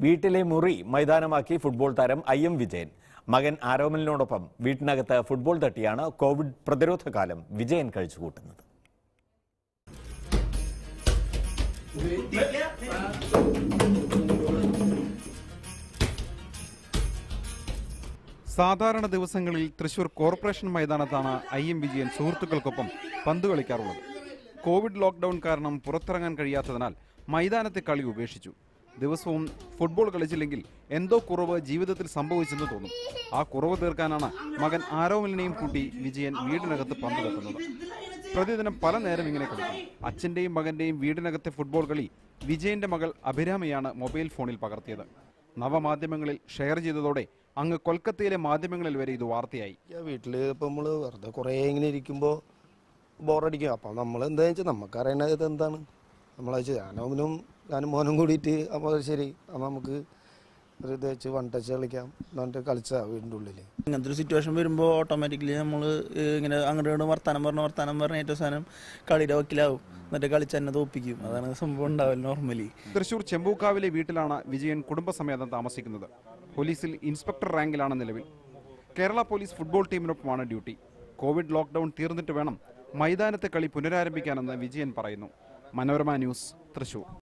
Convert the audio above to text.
വീട്ടിലെ മുറി മൈതാനമാക്കി ഫുട്ബോൾ താരം ഐ എം വിജയൻ മകൻ ആരോമലിനോടൊപ്പം വീട്ടിനകത്ത് ഫുട്ബോൾ തട്ടിയാണ് കോവിഡ് പ്രതിരോധ കാലം വിജയൻ കഴിച്ചുകൂട്ടുന്നത് സാധാരണ ദിവസങ്ങളിൽ തൃശൂർ കോർപ്പറേഷൻ മൈതാനത്താണ് ഐ എം വിജയൻ സുഹൃത്തുക്കൾക്കൊപ്പം പന്ത് കളിക്കാറുള്ളത് കോവിഡ് ലോക്ക്ഡൌൺ കാരണം പുറത്തിറങ്ങാൻ കഴിയാത്തതിനാൽ മൈതാനത്തെ കളി ഉപേക്ഷിച്ചു ദിവസവും ഫുട്ബോൾ കളിച്ചില്ലെങ്കിൽ എന്തോ കുറവ് ജീവിതത്തിൽ സംഭവിച്ചെന്ന് തോന്നും ആ കുറവ് തീർക്കാനാണ് മകൻ ആരോമലിനെയും കൂട്ടി വിജയൻ വീടിനകത്ത് പന്ത് വെക്കുന്നത് പ്രതിദിനം പല നേരം ഇങ്ങനെ കളിക്കും അച്ഛന്റെയും മകന്റെയും വീടിനകത്തെ ഫുട്ബോൾ കളി വിജയന്റെ മകൾ അഭിരാമയാണ് മൊബൈൽ ഫോണിൽ പകർത്തിയത് നവമാധ്യമങ്ങളിൽ ഷെയർ ചെയ്തതോടെ അങ്ങ് കൊൽക്കത്തയിലെ മാധ്യമങ്ങളിൽ വരെ ഇത് വാർത്തയായി വീട്ടിൽ ഇപ്പം നമ്മൾ വെറുതെ കുറേ ഇങ്ങനെ ഇരിക്കുമ്പോൾ ബോറടിക്കും അപ്പം നമ്മൾ എന്താ വെച്ചാൽ നമുക്കറിയണത് ഇത് എന്താണ് നമ്മളത് ഞാനും ഞാനും മോനും കൂടിയിട്ട് അപ്പോൾ ശരി അപ്പം നമുക്ക് ഒരു ഇത് വെച്ച് വൺ ടച്ച് കളിക്കാം എന്നിട്ട് കളിച്ചാ വീടിൻ്റെ ഉള്ളിൽ ഇങ്ങനത്തെ ഒരു സിറ്റുവേഷൻ വരുമ്പോൾ ഓട്ടോമാറ്റിക്കലി നമ്മൾ ഇങ്ങനെ അങ്ങോട്ട് ഇങ്ങോട്ട് വർത്താനം പറഞ്ഞ വർത്താനം പറഞ്ഞ ഏറ്റവും സാധനം കളിയുടെ വക്കിലാവും എന്നിട്ട് കളിച്ച് തന്നെ തോപ്പിക്കും അതാണ് സംഭവം ഉണ്ടാവില്ല നോർമലി തൃശൂർ ചെമ്പൂക്കാവിലെ വീട്ടിലാണ് വിജയൻ കുടുംബസമേതം താമസിക്കുന്നത് പോലീസിൽ ഇൻസ്പെക്ടർ റാങ്കിലാണ് നിലവിൽ കേരള പോലീസ് ഫുട്ബോൾ ടീമിനൊപ്പമാണ് ഡ്യൂട്ടി കോവിഡ് ലോക്ക്ഡൌൺ തീർന്നിട്ട് വേണം മൈതാനത്തെ കളി പുനരാരംഭിക്കാനെന്ന് വിജയൻ പറയുന്നു മനോരമ ന്യൂസ് തൃശൂർ